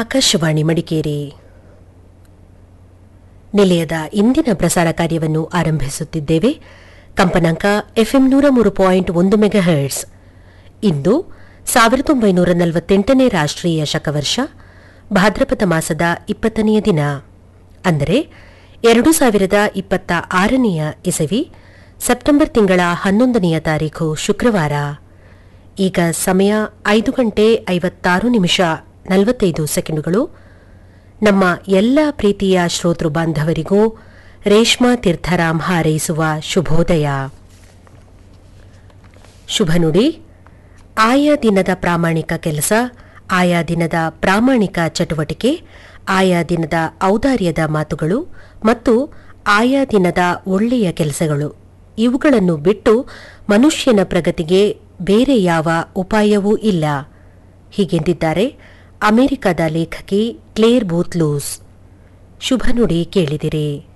ಆಕಾಶವಾಣಿ ಮಡಿಕೇರಿ ನಿಲಯದ ಇಂದಿನ ಪ್ರಸಾರ ಕಾರ್ಯವನ್ನು ಆರಂಭಿಸುತ್ತಿದ್ದೇವೆ ಕಂಪನಾಂಕ ಎಫ್ಎಂ ನೂರ ಮೂರು ಪಾಯಿಂಟ್ ಒಂದು ಮೆಗಾಹರ್ಟ್ಸ್ ಇಂದು ಸಾವಿರದ ಒಂಬೈನೂರ ನಲವತ್ತೆಂಟನೇ ರಾಷ್ಟ್ರೀಯ ಶಕವರ್ಷ ಭಾದ್ರಪದ ಮಾಸದ ಇಪ್ಪತ್ತನೆಯ ದಿನ ಅಂದರೆ ಎರಡು ಸಾವಿರದ ಇಪ್ಪತ್ತ ಆರನೆಯ ಇಸವಿ ಸೆಪ್ಟೆಂಬರ್ ತಿಂಗಳ ಹನ್ನೊಂದನೆಯ ತಾರೀಖು ಶುಕ್ರವಾರ ಈಗ ಸಮಯ ಐದು ಗಂಟೆ ಐವತ್ತಾರು ನಿಮಿಷ ನಲವತ್ತೈದು ಸೆಕೆಂಡುಗಳು ನಮ್ಮ ಎಲ್ಲ ಪ್ರೀತಿಯ ಶ್ರೋತೃ ಬಾಂಧವರಿಗೂ ರೇಷ್ಮಾ ತೀರ್ಥರಾಮ್ ಹಾರೈಸುವ ಶುಭೋದಯ ಶುಭ ನುಡಿ ಆಯಾ ದಿನದ ಪ್ರಾಮಾಣಿಕ ಕೆಲಸ ಆಯಾ ದಿನದ ಪ್ರಾಮಾಣಿಕ ಚಟುವಟಿಕೆ ಆಯಾ ದಿನದ ಔದಾರ್ಯದ ಮಾತುಗಳು ಮತ್ತು ಆಯಾ ದಿನದ ಒಳ್ಳೆಯ ಕೆಲಸಗಳು ಇವುಗಳನ್ನು ಬಿಟ್ಟು ಮನುಷ್ಯನ ಪ್ರಗತಿಗೆ ಬೇರೆ ಯಾವ ಉಪಾಯವೂ ಇಲ್ಲ ಹೀಗೆಂದಿದ್ದಾರೆ ಅಮೆರಿಕದ ಲೇಖಕಿ ಕ್ಲೇರ್ ಬೂತ್ಲೂಸ್ ಶುಭ ನುಡಿ ಕೇಳಿದಿರಿ